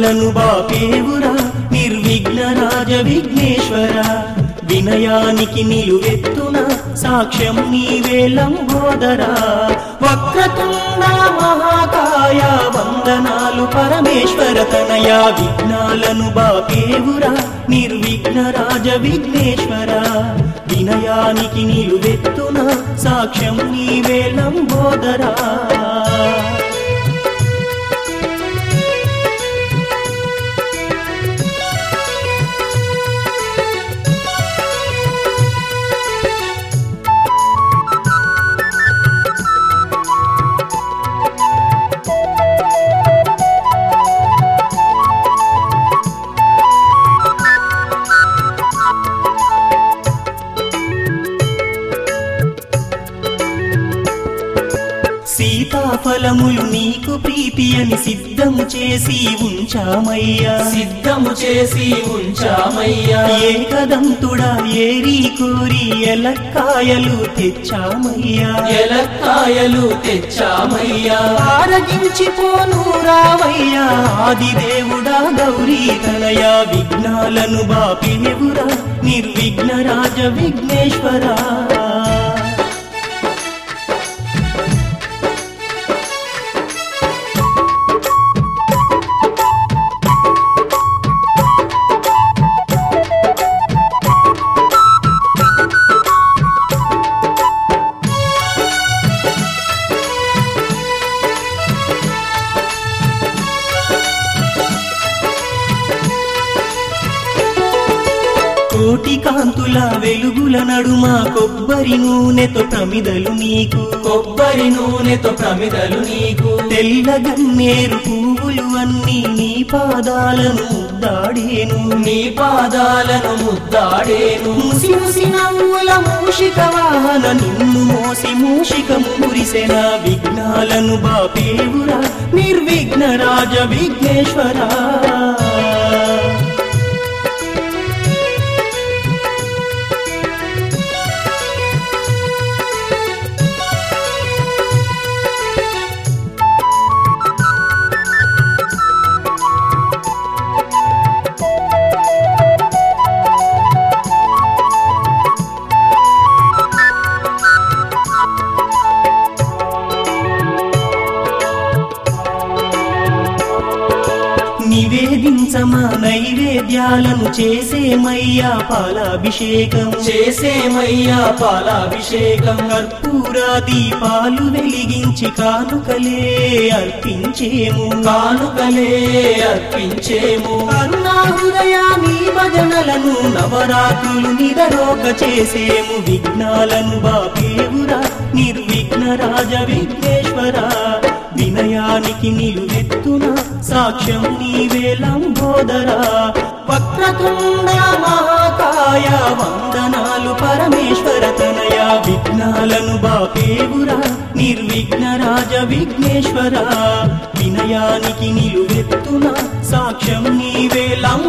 విఘ్నాలను బాపేవురా నిర్విఘ్న రాజ విఘ్నేశ్వర వినయానికి నిలువెత్తున సాక్ష్యం నీవే లంబోదరా వక్రతుండ మహాకాయ వందనాలు పరమేశ్వర తనయ విఘ్నాలను బాపేవురా నిర్విఘ్న రాజ విఘ్నేశ్వర వినయానికి నిలువెత్తున సాక్ష్యం నీవే లంబోదరా సీతాఫలములు నీకు ప్రీతి అని సిద్ధము చేసి ఉంచామయ్యా సిద్ధము చేసి ఉంచామయ్యా ఏకదంతుడా ఏరి కోరి ఎలక్కాయలు తెచ్చామయ్యా ఎలక్కాయలు తెచ్చామయ్యా ఆరగించిపోను రావయ్యా ఆదిదేవుడా గౌరీ తనయ విఘ్నాలను బాపినెవురా నిర్విఘ్న రాజ విఘ్నేశ్వరా కోటి కాంతుల వెలుగుల నడుమ కొబ్బరి నూనెతో ప్రమిదలు నీకు కొబ్బరి నూనెతో ప్రమిదలు నీకు తెల్ల గన్నేరు పువ్వులు అన్నీ నీ పాదాలను దాడేను నీ పాదాలను ముద్దాడేను ముసి ముసి నవ్వుల మూషిక వాహన నిన్ను మోసి మూషిక మురిసెన విఘ్నాలను బాపేవురా నిర్విఘ్న రాజ విఘ్నేశ్వరా నివేదించమా నైవేద్యాలను చేసేమయ్యా పాలాభిషేకం చేసేమయ్యా పాలాభిషేకం కర్పూర దీపాలు వెలిగించి కానుకలే అర్పించేము కానుకలే అర్పించేము కరుణాహృదయా నీ భజనలను నవరాత్రులు నిదరోక చేసేము విఘ్నాలను బాపేవురా నిర్విఘ్న రాజ విఘ్నేశ్వర వినయానికి నిలువెత్తున సాక్ష్యం నీవే లంబోదరా వక్రతుండ మహాకాయ వందనాలు పరమేశ్వర తనయ విఘ్నాలను బాపేవురా నిర్విఘ్న రాజ విఘ్నేశ్వర వినయానికి నిలువెత్తున సాక్ష్యం నీవే లం